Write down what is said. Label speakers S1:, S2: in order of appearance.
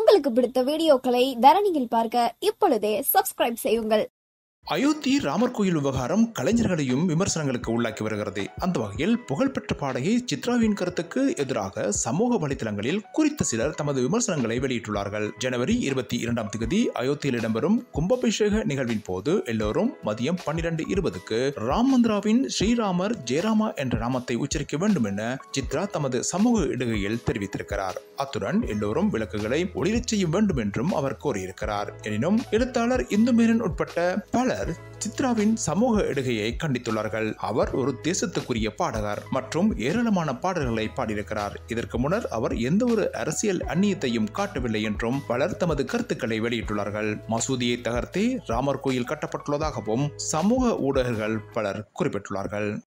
S1: உங்களுக்கு பிடித்த வீடியோக்களை தரணியில் பார்க்க இப்பொழுதே சப்ஸ்கிரைப் செய்யுங்கள்
S2: அயோத்தி ராமர் கோயில் விவகாரம் கலைஞர்களையும் விமர்சனங்களுக்கு உள்ளாக்கி வருகிறது அந்த வகையில் புகழ்பெற்ற பாடகி சித்ராவின் கருத்துக்கு எதிராக சமூக வலைதளங்களில் குறித்த சிலர் தமது விமர்சனங்களை வெளியிட்டுள்ளார்கள் ஜனவரி இருபத்தி இரண்டாம் தேதி அயோத்தியில் இடம்பெறும் கும்பாபிஷேக நிகழ்வின் போது எல்லோரும் மதியம் பன்னிரண்டு இருபதுக்கு ராம் மந்திராவின் ஸ்ரீராமர் ஜெயராமா என்ற நாமத்தை உச்சரிக்க வேண்டும் என சித்ரா தமது சமூக இடுகையில் தெரிவித்திருக்கிறார் அத்துடன் எல்லோரும் விளக்குகளை ஒளிரச் செய்ய வேண்டும் என்றும் அவர் கோரியிருக்கிறார் எனினும் எழுத்தாளர் இந்துமேனன் உட்பட்ட பலர் சித்ராவின் சமூக இடுகையை கண்டித்துள்ளார்கள் அவர் ஒரு தேசத்துக்குரிய பாடகர் மற்றும் ஏராளமான பாடல்களை பாடியிருக்கிறார் இதற்கு முன்னர் அவர் எந்த ஒரு அரசியல் அந்நியத்தையும் காட்டவில்லை என்றும் பலர் தமது கருத்துக்களை வெளியிட்டுள்ளார்கள் மசூதியை தகர்த்தே ராமர் கோயில் கட்டப்பட்டுள்ளதாகவும் சமூக ஊடகங்கள் பலர் குறிப்பிட்டுள்ளார்கள்